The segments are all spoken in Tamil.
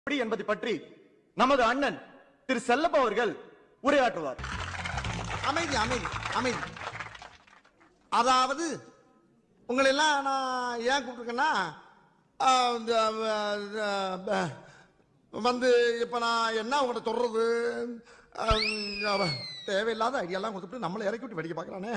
எப்படி என்பதை பற்றி நமது அண்ணன் திரு செல்லப்ப அவர்கள் உரையாற்றுவார் அமைதி அமைதி அமைதி அதாவது உங்களை எல்லாம் நான் ஏன் கூப்பிட்டுருக்கேன்னா ஆஹ், இந்த, ஆஹ், ஆஹ், வந்து இப்போ நான் என்ன உங்கள்கிட்ட சொல்றது ஆஹ், தேவையில்லாத ஐடியாலாம் கொடுத்துட்டு நம்மளை இறக்கி விட்டு வெடிக்க பார்க்குறானே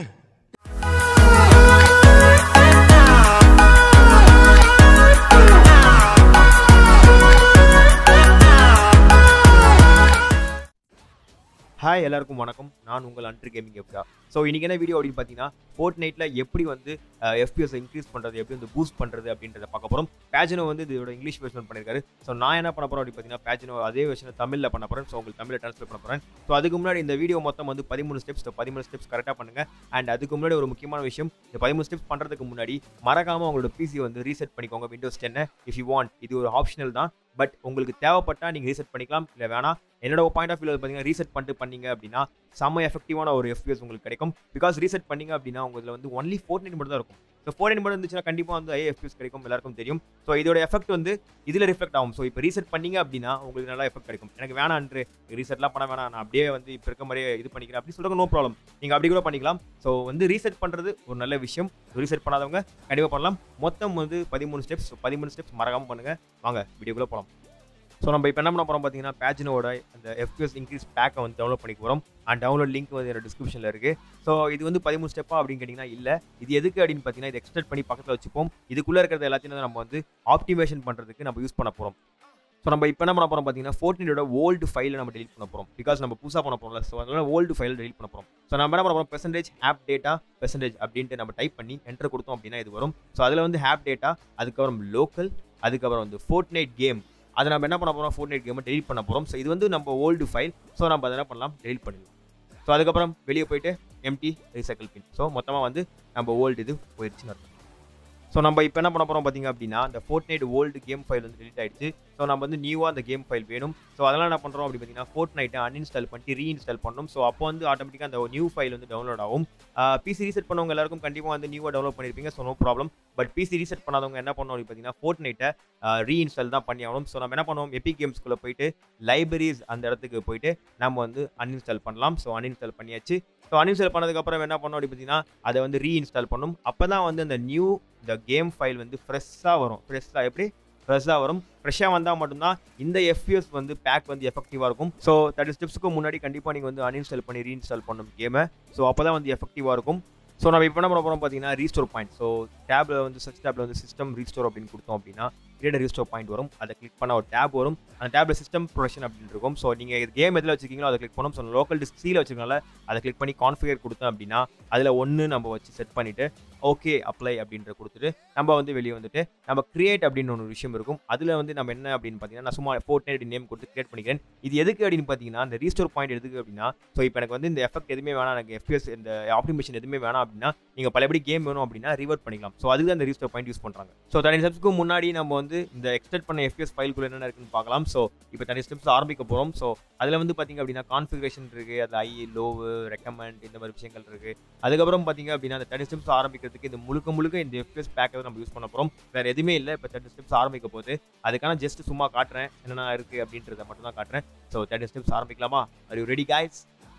ஹாய் எல்லாருக்கும் வணக்கம் நான் உங்கள் அன்ட்ரு கேமிங் எப்படா ஸோ இன்றைக்கி என்ன வீடியோ அப்படின்னு பார்த்தீங்கன்னா ஃபோர்ட் நைட்டில் எப்படி வந்து எஃபிஎஸ் இன்க்ரீஸ் பண்ணுறது எப்படி வந்து பூஸ்ட் பண்ணுறது அப்படின்றத பார்க்க போகிறோம் பேஜினோ வந்து இதோட இங்கிலீஷ் வெர்ஷன் பண்ணியிருக்காரு ஸோ நான் என்ன பண்ண போகிறோம் அப்படின்னு பார்த்தீங்கன்னா பேஜினோ அதே வெர்ஷனை தமிழில் பண்ண போகிறேன் ஸோ உங்களுக்கு தமிழில் ட்ரான்ஸ்லேட் பண்ண போகிறேன் ஸோ அதுக்கு முன்னாடி இந்த வீடியோ மொத்தம் வந்து பதிமூணு ஸ்டெப்ஸ் பதிமூணு ஸ்டெப்ஸ் கரெக்டாக பண்ணுங்கள் அண்ட் அதுக்கு முன்னாடி ஒரு முக்கியமான விஷயம் இந்த பதிமூணு ஸ்டெப்ஸ் பண்ணுறதுக்கு முன்னாடி மறக்காமல் உங்களோட பிசி வந்து ரீசெட் பண்ணிக்கோங்க விண்டோஸ் டென்னை இஃப் யூ வாண்ட் இது ஒரு ஆப்ஷனல் தான் பட் உங்களுக்கு தேவைப்பட்டா நீங்கள் ரீசெட் பண்ணிக்கலாம் இல்லை வேணாம் என்னோட பாயிண்ட் ஆஃப் வியூ பார்த்தீங்கன்னா ரீசெட் பண்ணிட்டு பண்ணீங்க அப்படின்னா செம்ம எஃபெக்டிவான ஒரு எஃபிஎஸ் உங்களுக்கு கிடைக்கும் பிகாஸ் ரீசெட் பண்ணீங்க அப்படின்னா உங்களுக்கு வந்து ஒன்லி ஃபோர் நைன் மட்டும் தான் இருக்கும் ஸோ ஃபோர் நைன் மட்டும் இருந்துச்சுன்னா கண்டிப்பாக வந்து ஐ எஃபிஎஸ் கிடைக்கும் எல்லாருக்கும் தெரியும் ஸோ இதோட எஃபெக்ட் வந்து இதில் ரிஃப்ளெக்ட் ஆகும் ஸோ இப்போ ரீசெட் பண்ணீங்க அப்படின்னா உங்களுக்கு நல்லா எஃபெக்ட் கிடைக்கும் எனக்கு வேணான்று ரீசெட்லாம் பண்ண வேணாம் நான் அப்படியே வந்து இப்போ இருக்க மாதிரியே இது பண்ணிக்கிறேன் அப்படி சொல்லுங்க நோ ப்ராப்ளம் நீங்கள் அப்படி கூட பண்ணிக்கலாம் ஸோ வந்து ரீசெட் பண்ணுறது ஒரு நல்ல விஷயம் ரீசெட் பண்ணாதவங்க கண்டிப்பாக பண்ணலாம் மொத்தம் வந்து பதிமூணு ஸ்டெப்ஸ் பதிமூணு ஸ்டெப்ஸ் மறக்காமல் பண்ணுங்கள் வாங்க வீடியோக்குள்ளே போகலாம் ஸோ நம்ம இப்போ என்ன பண்ண போகிறோம் பார்த்தீங்கன்னா பேஜினோட அந்த எஃபிஎஸ் இன்க்ரீஸ் பேக்கை வந்து டவுன்லோட் பண்ணிக்க போகிறோம் அண்ட் டவுன்லோட் லிங்க் வந்து என்னோட டிஸ்கிரிப்ஷனில் இருக்குது ஸோ இது வந்து பதிமூணு ஸ்டெப்பா அப்படின்னு கேட்டிங்கன்னா இல்லை இது எதுக்கு அப்படின்னு பார்த்தீங்கன்னா இது எக்ஸ்டெண்ட் பண்ணி பக்கத்தில் வச்சுப்போம் இதுக்குள்ளே இருக்கிறது எல்லாத்தையும் வந்து நம்ம வந்து ஆப்டிமேஷன் பண்ணுறதுக்கு நம்ம யூஸ் பண்ண போகிறோம் ஸோ நம்ம இப்போ என்ன பண்ண போகிறோம் பார்த்தீங்கன்னா ஃபோர்டீனோட ஓல்டு ஃபைலை நம்ம டெலிட் பண்ண போகிறோம் பிகாஸ் நம்ம புதுசாக பண்ண போகிறோம்ல ஸோ அதனால ஓல்டு ஃபைல் டெலிட் பண்ண போகிறோம் ஸோ நம்ம என்ன பண்ண போகிறோம் பெர்சன்டேஜ் ஆப் டேட்டா பெர்சன்டேஜ் அப்படின்ட்டு நம்ம டைப் பண்ணி என்டர் கொடுத்தோம் அப்படின்னா இது வரும் ஸோ அதில் வந்து ஆப் டேட்டா அதுக்கப்புறம் லோக்கல் அதுக்கப்புறம் வந்து ஃபோர்ட் நைட் கேம் அதை நம்ம என்ன பண்ண போகிறோம் ஃபோர்ட் நைட் கேமை டெலிட் பண்ண போகிறோம் ஸோ இது வந்து நம்ம ஓல்டு ஃபைல் ஸோ நம்ம அதை என்ன பண்ணலாம் டெலிட் பண்ணிடலாம் ஸோ அதுக்கப்புறம் வெளியே போயிட்டு எம்டி ரீசைக்கிள் பின் ஸோ மொத்தமாக வந்து நம்ம ஓல்டு இது போயிடுச்சுன்னு அர்த்தம் ஸோ நம்ம இப்போ என்ன பண்ண போகிறோம் பார்த்தீங்க அப்படின்னா இந்த Fortnite old game file வந்து டெலிட் ஆயிடுச்சு ஸோ நம்ம வந்து நியூவாக அந்த கேம் ஃபைல் வேணும் ஸோ அதெல்லாம் என்ன பண்ணுறோம் அப்படி பார்த்தீங்கன்னா ஃபோர்ட் நைட்டை அன்இன்ஸ்டால் பண்ணிட்டு ரீஇன்ஸ்டால் பண்ணணும் ஸோ அப்போ வந்து ஆட்டோமேட்டிக்காக அந்த நியூ ஃபைல் வந்து டவுன்லோட் ஆகும் பிசி ரீசெட் பண்ணவங்க எல்லாருக்கும் கண்டிப்பாக வந்து நியூவாக டவுன்லோட் பண்ணியிருப்பீங்க so no problem but PC reset பண்ணாதவங்க என்ன பண்ணணும் அப்படின்னு பார்த்தீங்கன்னா ஃபோர்ட் நைட்டை ரீஇன்ஸ்டால் தான் பண்ணி ஆகணும் ஸோ நம்ம என்ன பண்ணுவோம் எபிக் கேம்ஸ்குள்ளே போயிட்டு லைப்ரரிஸ் அந்த இடத்துக்கு போயிட்டு நம்ம வந்து அன்இன்ஸ்டால் பண்ணலாம் ஸோ அன்இன்ஸ்டால் பண்ணியாச்சு ஸோ அன்இன்ஸ்டால் பண்ணதுக்கப்புறம் என்ன பண்ணோம் அப்படின்னு பார்த்தீங்கன்னா அதை வந்து ரீஇன்ஸ்டால் பண்ணும் அப்போ தான் வந்து அந்த நியூ இந்த கேம் ஃபைல் வந்து ஃப்ரெஷ்ஷாக வரும் ஃப்ரெஷ்ஷாக எப்படி ஃப்ரெஷ்ஷாக வரும் ஃப்ரெஷ்ஷாக வந்தால் மட்டும்தான் இந்த எஃப்யூஎஸ் வந்து பேக் வந்து எஃபெக்டிவாக இருக்கும் ஸோ தேர்ட்டி ஸ்டெப்ஸ்க்கு முன்னாடி கண்டிப்பாக நீங்கள் வந்து அன்இன்ஸ்டால் பண்ணி ரீஇன்ஸ்டால் பண்ணணும் கேமை ஸோ அப்போ தான் வந்து எஃபெக்டிவாக இருக்கும் ஸோ நம்ம இப்போ என்ன பண்ண போகிறோம் பார்த்தீங்கன்னா ரீஸ்டோர் பாயிண்ட் ஸோ டேப்ல வந்து சர்ச் டேப்ல வந்து சிஸ்டம் ரீஸ்டோர் அப்படின்னு கொடுத்தோம் அப்படின்னா கிரியேட் ரீஸ்டோர் பாயிண்ட் வரும் அதை கிளிக் பண்ண ஒரு டேப் வரும் அந்த டேப்ல சிஸ்டம் ப்ரொடக்ஷன் அப்படின்னு இருக்கும் ஸோ நீங்கள் கேம் எதில் வச்சிருக்கீங்களோ அதை கிளிக் பண்ணணும் ஸோ லோக்கல் டிஸ்க் சீல வச்சிருக்கனால அதை கிளிக் பண்ணி கான்ஃபிகர் கொடுத்தோம் அப்படின்னா அதில் ஒன்று நம்ம வச்சு செட் பண்ணிட்டு ஓகே அப்ளை அப்படின்ற கொடுத்துட்டு நம்ம வந்து வெளியே வந்துட்டு நம்ம கிரியேட் அப்படின்னு ஒரு விஷயம் இருக்கும் அதில் வந்து நம்ம என்ன அப்படின்னு பார்த்தீங்கன்னா நான் சும்மா ஃபோர்ட் நைட் நேம் கொடுத்து கிரியேட் பண்ணிக்கிறேன் இது எதுக்கு அப்படின்னு பார்த்தீங்கன்னா இந்த ரீஸ்டோர் பாயிண்ட் எதுக்கு அப்படின்னா ஸோ இப்போ எனக்கு வந்து இந்த எஃபெக்ட் எதுவுமே வேணாம் எனக்கு எஃபிஎஸ் இந்த ஆப்டிமேஷன் எதுவுமே வேணாம் அப்படின்னா நீங்கள் பலபடி கேம் வேணும் அப்படின்னா ரிவர்ட் பண்ணிக்கலாம் ஸோ அதுக்கு அந்த ரீஸ்டோர் பாயிண்ட் யூஸ் பண்ணுறாங்க ஸோ தனி ஸ்டெப்ஸ்க்கு முன்னாடி நம்ம வந்து இந்த எக்ஸ்டெட் பண்ண எஃபிஎஸ் ஃபைல்குள்ள என்னென்ன இருக்குன்னு பார்க்கலாம் ஸோ இப்போ தனி ஸ்டெப்ஸ் ஆரம்பிக்க போகிறோம் ஸோ அதில் வந்து பார்த்தீங்க அப்படின்னா கான்ஃபிகரேஷன் இருக்குது அதில் ஐ லோவு ரெக்கமெண்ட் இந்த மாதிரி விஷயங்கள் இருக்குது அதுக்கப்புறம் பார்த்தீங்க அப்படின்னா அந்த தேர்ட்டி ஸ்டெப்ஸ் ஆரம்பிக்கிறதுக்கு இந்த முழுக்க முழுக்க இந்த எஃப்எஸ் பேக்கை நம்ம யூஸ் பண்ண போகிறோம் வேறு எதுவுமே இல்லை இப்போ தேர்ட்டி ஸ்டெப்ஸ் ஆரம்பிக்க போது அதுக்கான ஜஸ்ட் சும்மா காட்டுறேன் என்னென்ன இருக்குது அப்படின்றத மட்டும் தான் காட்டுறேன் ஸோ தேர்ட்டி ஸ்டெப்ஸ் ஆரம்பிக்கலாமா are you ready guys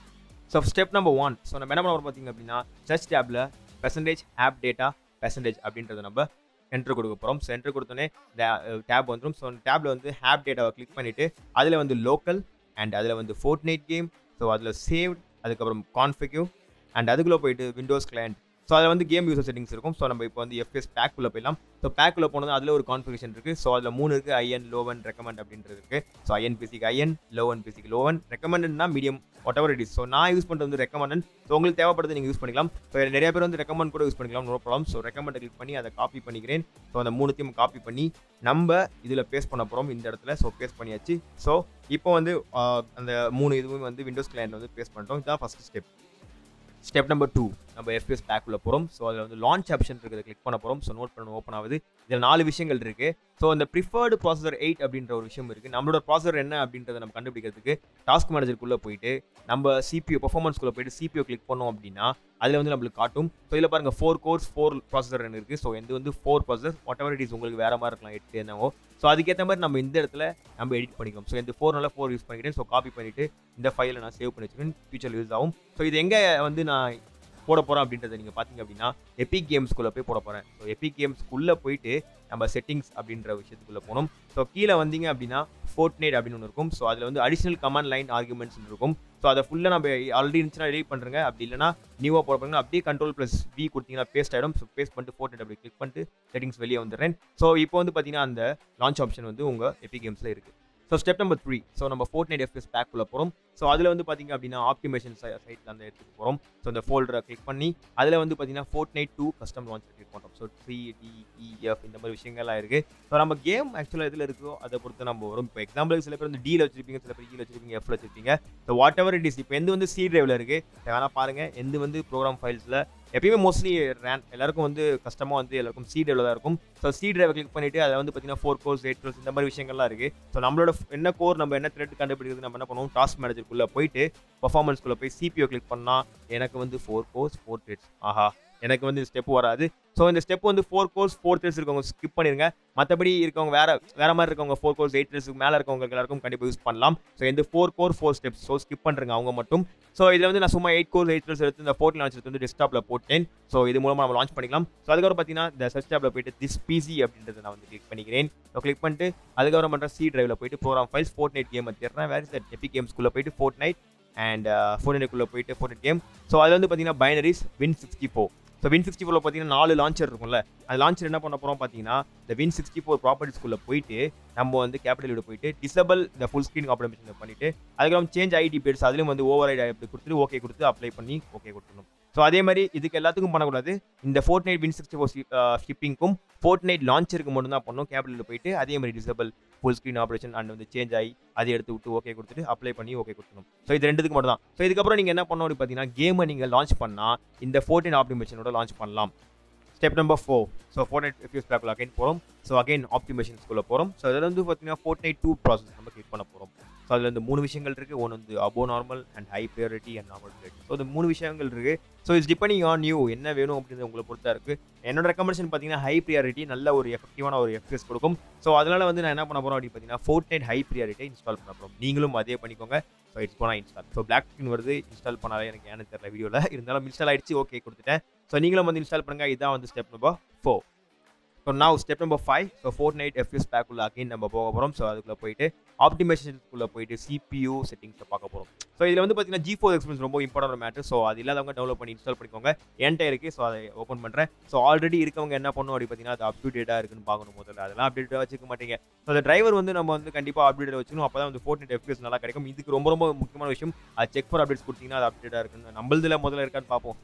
so step number one so நம்ம என்ன பண்ண போகிறோம் பார்த்தீங்க அப்படின்னா சர்ச் டேப்பில் பெர்சன்டேஜ் ஆப் டேட்டா பெர்சன்டேஜ் அப்படின்றத நம்ம என்ட்ரு கொடுக்க போகிறோம் ஸோ என்ட்ரு கொடுத்தோன்னே டேப் வந்துடும் ஸோ டேப்பில் வந்து ஆப் டேட்டாவை கிளிக் பண்ணிவிட்டு அதில் வந்து லோக்கல் அண்ட் அதில் வந்து ஃபோர்ட் நைட் கேம் ஸோ அதில் சேவ்ட் அதுக்கப்புறம் கான்ஃபிக்யூ அண்ட் அதுக்குள்ளே போயிட்டு விண்டோஸ் கிளையண்ட் ஸோ அதில் வந்து கேம் யூசர் செட்டிங்ஸ் இருக்கும் ஸோ நம்ம இப்போ வந்து எஃப்எஸ் பேக்குள்ளே போயிடலாம் ஸோ பேக்குள்ளே போனது அதில் ஒரு கான்ஃபிகேஷன் இருக்குது ஸோ அதில் மூணு இருக்குது ஐஎன் லோவன் ரெக்கமெண்ட் அப்படின்றது இருக்குது ஸோ ஐஎன் பிசிக்கு ஐஎன் லோவன் பிசிக்கு லோவன் ரெக்கமெண்டட்னா medium whatever it is so நான் யூஸ் பண்ணுறது வந்து ரெக்கமெண்ட் ஸோ உங்களுக்கு தேவைப்படுறது நீங்கள் யூஸ் பண்ணிக்கலாம் ஸோ நிறைய பேர் வந்து ரெக்கமெண்ட் கூட யூஸ் பண்ணிக்கலாம் no problem so recommend click பண்ணி அதை காப்பி பண்ணிக்கிறேன் ஸோ அந்த மூணுத்தையும் காப்பி பண்ணி நம்ம இதில் பேஸ்ட் பண்ண போகிறோம் இந்த இடத்துல ஸோ பேஸ்ட் பண்ணியாச்சு ஸோ இப்போ வந்து ஆஹ், அந்த மூணு இதுவுமே வந்து விண்டோஸ் கிளைண்ட் வந்து பேஸ்ட் பண்ணிட்டோம் இதுதான் first step step number two நம்ம எஃபிஎஸ் பேக்குள்ள போகிறோம் ஸோ அதில் வந்து லான்ச் ஆப்ஷன் இருக்கிறத கிளிக் பண்ண போகிறோம் ஸோ நோட் பண்ண ஓப்பன் ஆகுது இதில் நாலு விஷயங்கள் இருக்கு ஸோ இந்த ப்ரிஃபர்டு ப்ராசஸர் எயிட் அப்படின்ற ஒரு விஷயம் இருக்கு நம்மளோட ப்ராசஸர் என்ன அப்படின்றத நம்ம கண்டுபிடிக்கிறதுக்கு டாஸ்க் மேனேஜருக்குள்ளே போயிட்டு நம்ம சிபியூ பர்ஃபார்மன்ஸ்குள்ளே போயிட்டு சிபியூ கிளிக் பண்ணோம் அப்படின்னா அதில் வந்து நம்மளுக்கு காட்டும் ஸோ இதில் பாருங்க ஃபோர் கோர்ஸ் ஃபோர் ப்ராசஸர் இருக்குது ஸோ இது வந்து four processor whatever it is உங்களுக்கு வேற மாதிரி இருக்கலாம் எட்டு என்னவோ ஸோ அதுக்கேற்ற மாதிரி நம்ம இந்த இடத்துல நம்ம எடிட் பண்ணிக்கலாம் ஸோ இந்த ஃபோர் நல்லா ஃபோர் யூஸ் பண்ணிக்கிட்டேன் ஸோ காப்பி பண்ணிவிட்டு இந்த ஃபைலை நான் சேவ் பண்ணி வச்சுக்கேன் ஃபியூச்சர் யூஸ் ஆகும் ஸோ இது எங்கே வந்து நான் போட போகிறோம் அப்படின்றத நீங்கள் பார்த்தீங்க அப்படின்னா எபிக் கேம்ஸ்குள்ளே போய் போட போகிறேன் ஸோ எபிக் கேம்ஸ்க்குள்ளே போயிட்டு நம்ம செட்டிங்ஸ் அப்படின்ற விஷயத்துக்குள்ளே போகணும் ஸோ கீழே வந்தீங்க அப்படின்னா ஃபோர்ட்நைட் அப்படின்னு ஒன்று இருக்கும் ஸோ அதில் வந்து அடிஷனல் கமாண்ட் லைன் ஆர்குமெண்ட்ஸ் இருக்கும் ஸோ அதை ஃபுல்லாக நம்ம ஆல்ரெடி இருந்துச்சுன்னா எடிட் பண்ணுறேங்க அப்படி இல்லைனா நியூவாக போட போகிறீங்கன்னா அப்படியே கண்ட்ரோல் ப்ளஸ் வி கொடுத்தீங்கன்னா பேஸ்ட் ஆகிடும் ஸோ பேஸ்ட் பண்ணிட்டு ஃபோர்ட்நைட் அப்படி கிளிக் பண்ணிட்டு செட்டிங்ஸ் வெளியே வந்துடுறேன் ஸோ இப்போ வந்து பார்த்தீங்கன்னா அந்த லான்ச் ஆப்ஷன் வந்து உங்கள் எபிக் கேம்ஸில் இருக்குது so step number three so நம்ம ஃபோர்ட் நைட் எஃப்எஸ் பேக்குள்ள போகிறோம் ஸோ அதில் வந்து பார்த்தீங்க அப்படின்னா ஆப்டிமேஷன் சைட்டில் அந்த இடத்துக்கு போகிறோம் ஸோ இந்த ஃபோல்டரை கிளிக் பண்ணி அதில் வந்து பார்த்தீங்கன்னா Fortnite to custom launch click பண்ணுறோம் ஸோ சி டிஇஎஃப் இந்த மாதிரி விஷயங்கள்லாம் இருக்குது ஸோ நம்ம கேம் ஆக்சுவலாக எதில் இருக்கோ அதை பொறுத்து நம்ம வரும் இப்போ எக்ஸாம்பிளுக்கு சில பேர் வந்து டியில் வச்சிருப்பீங்க சில பேர் இயில் வச்சிருப்பீங்க எஃப்ல வச்சிருப்பீங்க so whatever it is இப்போ எந்த வந்து சி டிரைவில் இருக்குது வேணால் பாருங்கள் எந்த வந்து ப்ரோக்ராம் ஃபைல்ஸில் எப்பயுமே மோஸ்ட்லி ரேன் எல்லாருக்கும் வந்து கஷ்டமாக வந்து எல்லாருக்கும் சி டிரைவில் தான் இருக்கும் ஸோ சி டிரைவை கிளிக் பண்ணிவிட்டு அதை வந்து பார்த்தீங்கன்னா ஃபோர் கோர்ஸ் எயிட் கோர்ஸ் இந்த மாதிரி விஷயங்கள்லாம் இருக்குது ஸோ நம்மளோட என்ன கோர் நம்ம என்ன த்ரெட் கண்டுபிடிக்கிறது நம்ம என்ன பண்ணுவோம் டாஸ்க் மேனேஜருக்குள்ளே போயிட்டு பர்ஃபார்மன்ஸ்குள்ளே போய் சிபிஓ கிளிக் பண்ணால் எனக்கு வந்து ஃபோர் கோர்ஸ் ஃபோர் த்ரெட்ஸ் ஆஹா எனக்கு வந்து ஸ்டெப் வராது ஸோ இந்த ஸ்டெப் வந்து ஃபோர் கோர்ஸ் ஃபோர் த்ரெட்ஸ் இருக்கவங்க ஸ்கிப் பண்ணிருங்க மற்றபடி இருக்கவங்க வேற வேற மாதிரி இருக்கவங்க ஃபோர் கோர்ஸ் எயிட் த்ரெட்ஸ்க்கு மேலே இருக்கவங்க எல்லாருக்கும் கண்டிப்பாக யூஸ் பண்ணலாம் ஸோ இந்த four core four steps so ஸ்கிப் பண்ணுறங்க அவங்க மட்டும் ஸோ இதில் வந்து நான் சும்மா எயிட் கோர்ஸ் எயிட் த்ரெட்ஸ் எடுத்து இந்த ஃபோர்ட் லான்ச் எடுத்து வந்து டெஸ்க்டாப்பில் போட்டேன் ஸோ இது மூலமாக நம்ம லான்ச் பண்ணிக்கலாம் ஸோ அதுக்கப்புறம் பார்த்தீங்கன்னா இந்த சர்ச் டேப்பில் போயிட்டு திஸ் பிசி அப்படின்றத நான் வந்து கிளிக் பண்ணிக்கிறேன் ஸோ கிளிக் பண்ணிட்டு அதுக்கப்புறம் பண்ணுற சி டிரைவில் போயிட்டு program files Fortnite game தேடுறேன் வேறு சார் எபி கேம்ஸ்குள்ளே போயிட்டு ஃபோர்ட் நைட் அண்ட் ஃபோர்ட் நைட்டுக்குள்ளே போயிட்டு ஃபோர்ட் கேம் ஸோ அதில் வந்து பார்த்தீங்கன்னா binaries win sixty four so win sixty ஃபோரில் பார்த்தீங்கன்னா நாலு லான்ச்சர் இருக்கும்ல அந்த லான்ச்சர் என்ன பண்ண போகிறோம் பார்த்தீங்கன்னா இந்த வின் சிக்ஸ்டி ஃபோர் ப்ராப்பர்ட்டிஸ்குள்ளே போயிட்டு நம்ம வந்து கேபிட்டல் விட போயிட்டு டிசபிள் இந்த ஃபுல் ஸ்க்ரீன் ஆப்ரேஷன் பண்ணிட்டு அதுக்கப்புறம் சேஞ்ச் ஐடி பேர்ஸ் அதுலேயும் வந்து ஓவர் ஐடி அப்படி கொடுத்துட்டு ஓகே கொடுத்து அப்ளை பண்ணி ஓகே கொடுத்துடணும் ஸோ அதே மாதிரி இதுக்கு எல்லாத்துக்கும் பண்ணக்கூடாது இந்த Fortnite win sixty four ஷிப்பிங்க்கும் ஃபோர்ட் நைட் லான்ச்சருக்கு மட்டும் தான் பண்ணணும் கேபிட்டல் போயிட்டு அதே மாதிரி disable full screen operation and வந்து சேஞ்ச் ஆகி அதை எடுத்து விட்டு ஓகே கொடுத்துட்டு அப்ளை பண்ணி ஓகே கொடுக்கணும் ஸோ இது ரெண்டுத்துக்கு மட்டும் தான் ஸோ இதுக்கப்புறம் நீங்கள் என்ன பண்ணணும் அப்படின்னு பார்த்தீங்கன்னா கேமை நீங்கள் லான்ச் பண்ணால் இந்த ஃபோர்டின் ஆப்டிமேஷனோட லான்ச் பண்ணலாம் step number four so Fortnite எஃப்யூஸ் பேக்கில் அகைன் போகிறோம் ஸோ அகைன் ஆப்டிமேஷன்ஸ்குள்ளே போகிறோம் ஸோ அதில் வந்து பார்த்தீங்கன்னா ஃபோர்ட் நைட் டூ ப்ராசஸ் நம்ம கிளிக் பண்ண போகிறோம் ஸோ அதில் இந்த மூணு விஷயங்கள் இருக்குது ஒன்று வந்து above normal and high priority and normal priority so இந்த மூணு விஷயங்கள் இருக்குது so it's depending on you என்ன வேணும் அப்படின்றது உங்களை பொறுத்தா இருக்குது என்னோட ரெக்கமெண்டேஷன் பார்த்தீங்கன்னா ஹை ப்ரியாரிட்டி நல்ல ஒரு எஃபெக்டிவான ஒரு எஃப்எஸ் கொடுக்கும் ஸோ அதனால் வந்து நான் என்ன பண்ண போகிறோம் அப்படின்னு பார்த்தீங்கன்னா Fortnite high priority install பண்ண போகிறோம் நீங்களும் அதே பண்ணிக்கோங்க ஸோ இட்ஸ் போனால் இன்ஸ்டால் ஸோ பிளாக் ஸ்க்ரீன் வருது இன்ஸ்டால் பண்ணாலே எனக்கு ஏன்னு தெரியல வீடியோவில் இருந்தாலும் இன்ஸ்டால் ஆயிடுச்சு ஓகே கொடுத்துட்டேன் ஸோ நீங்களும் வந்து இன்ஸ்டால் பண்ணுங்கள் இதான் வந்து step number four so now step number five so Fortnite FS பேக்குள்ள அகைன் நம்ம போக போகிறோம் ஸோ அதுக்குள்ளே போயிட்டு ஆப்டிமேஷனுக்குள்ளே போயிட்டு சிபியூ செட்டிங்ஸை பார்க்க போகிறோம் ஸோ இதில் வந்து பார்த்தீங்கன்னா ஜி ஃபோர் எக்ஸ்பீரியன்ஸ் ரொம்ப இம்பார்ட்டன் மேட்டர் ஸோ அது இல்லாதவங்க டவுன்லோட் பண்ணி இன்ஸ்டால் பண்ணிக்கோங்க என்கிட்ட இருக்குது ஸோ அதை ஓப்பன் பண்ணுறேன் ஸோ ஆல்ரெடி இருக்கவங்க என்ன பண்ணும் அப்படி பார்த்தீங்கன்னா அது அப்டேட்டடாக இருக்குன்னு பார்க்கணும் முதல்ல அதெல்லாம் அப்டேட்டாக வச்சுக்க மாட்டீங்க ஸோ அந்த டிரைவர் வந்து நம்ம வந்து கண்டிப்பாக அப்டேட் வச்சுக்கணும் அப்போ தான் வந்து ஃபோர் நைட் எஃப்எஸ் நல்லா கிடைக்கும் இதுக்கு ரொம்ப ரொம்ப முக்கியமான விஷயம் அது செக் ஃபார் அப்டேட்ஸ் கொடுத்தீங்கன்னா அது அப்டேட்டாக இருக்குன்னு நம்மளதுல முதல்ல இருக்கான்னு பார்ப்போம்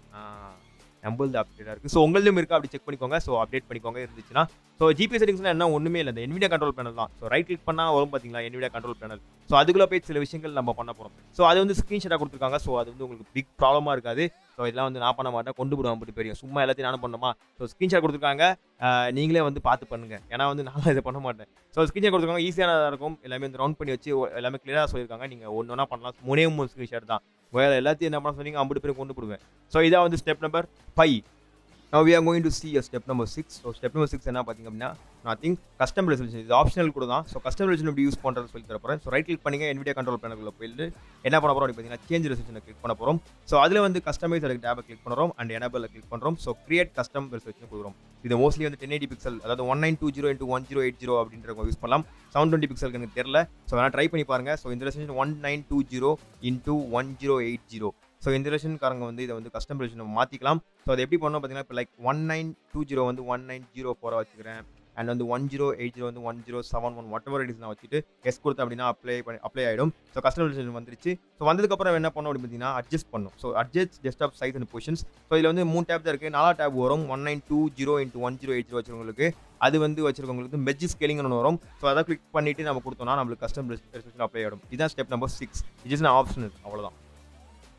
நம்மளது அப்டேட்டாக இருக்குது ஸோ உங்களதும் இருக்கா அப்படி செக் பண்ணிக்கோங்க ஸோ அப்டேட் பண்ணிக்கோங்க இருந்துச்சுன்னா ஸோ ஜிபி செட்டிங்ஸ்லாம் என்ன ஒன்றுமே இல்லை இந்த என்விடியா கண்ட்ரோல் பேனல் தான் ஸோ ரைட் கிளிக் பண்ணால் வரும் பார்த்தீங்களா என்விடியா கண்ட்ரோல் பேனல் ஸோ அதுக்குள்ளே போய் சில விஷயங்கள் நம்ம பண்ண போகிறோம் ஸோ அது வந்து ஸ்க்ரீன்ஷாட்டாக கொடுத்துருக்காங்க ஸோ அது வந்து உங்களுக்கு பிக் ப்ராப்ளமாக இருக்காது ஸோ இதெல்லாம் வந்து நான் பண்ண மாட்டேன் கொண்டு போடுவேன் அப்படி பெரிய சும்மா எல்லாத்தையும் நானும் பண்ணுமா ஸோ ஸ்க்ரீன்ஷாட் கொடுத்துருக்காங்க நீங்களே வந்து பார்த்து பண்ணுங்க ஏன்னா வந்து நான் இதை பண்ண மாட்டேன் ஸோ ஸ்க்ரீன்ஷாட் கொடுத்துருக்காங்க ஈஸியானதாக இருக்கும் எல்லாமே வந்து ரவுண்ட் பண்ணி வச்சு எல்லாமே கிளியராக சொல்லியிருக்காங்க நீங்கள் ஒன்று ஒன்றா பண்ணலாம் மூணே மூணு ஸ்க்ரீன்ஷாட் தான் வேறு எல்லாத்தையும் என்ன பண்ண சொன்னீங்க ஐம்பது பேரும் கொண்டு போடுவேன் ஸோ இதான் வந்து step number five now we are going to see a step number six so step number six என்ன பார்த்தீங்க அப்படின்னா நத்திங் கஸ்டம் ரெசல்யூஷன் இது ஆப்ஷனல் கூட தான் ஸோ கஸ்டம் ரெசல்யூஷன் எப்படி யூஸ் பண்ணுறது சொல்லி தர போகிறேன் ஸோ ரைட் கிளிக் பண்ணிங்க NVIDIA கண்ட்ரோல் பேனலுக்குள்ள போயிட்டு என்ன பண்ண போகிறோம் அப்படின்னு பார்த்தீங்கன்னா சேஞ்ச் ரெசல்யூஷனை கிளிக் பண்ண போகிறோம் ஸோ அதில் வந்து கஸ்டமைஸ் அதுக்கு டேபை கிளிக் பண்ணுறோம் அண்ட் எனபிள் கிளிக் பண்ணுறோம் ஸோ கிரியேட் கஸ்டம் ரெசல்யூஷன் கொடுக்குறோம் இது மோஸ்ட்லி வந்து டென் எயிட்டி பிக்சல் அதாவது one nine two zero into one zero eight zero அப்படின்றவங்க யூஸ் பண்ணலாம் செவன் டுவெண்ட்டி பிக்சலுக்கு எனக்கு தெரியல ஸோ வேணா ட்ரை பண்ணி பாருங்க ஸோ இந்த resolution one nine two zero into one zero eight zero so இந்த ரெஷன்காரங்க வந்து இதை வந்து கஸ்டம் ரெஷன் மாற்றிக்கலாம் ஸோ அது எப்படி பண்ணோம் பார்த்தீங்கன்னா இப்போ like one nine two zero வந்து ஒன் நைன் ஜீரோ ஃபோராக வச்சுக்கிறேன் அண்ட் வந்து ஒன் ஜீரோ எயிட் ஜீரோ வந்து one zero seven one whatever it's நான் வச்சுட்டு எஸ் கொடுத்து அப்படின்னா அப்ளை பண்ணி அப்ளை ஆகிடும் ஸோ கஸ்டம் ரெஷன் வந்துருச்சு ஸோ வந்ததுக்கப்புறம் என்ன பண்ணோம் அப்படின்னு பார்த்தீங்கன்னா அட்ஜஸ்ட் பண்ணும் so adjust desktop size and positions so இதில் வந்து மூணு டேப் தான் இருக்குது நாலா டேப் வரும் one nine two zero into one zero eight zero வச்சுருவங்களுக்கு அது வந்து வச்சிருக்கவங்களுக்கு மெஜ் ஸ்கேலிங் ஒன்று வரும் ஸோ அதை கிளிக் பண்ணிட்டு நம்ம கொடுத்தோம்னா நம்மளுக்கு கஸ்டம் ரெஸ்ட்ரிக்ஷன் அப்ளை ஆகிடும் இதுதான் step number six it is optional அவ்வளோதான்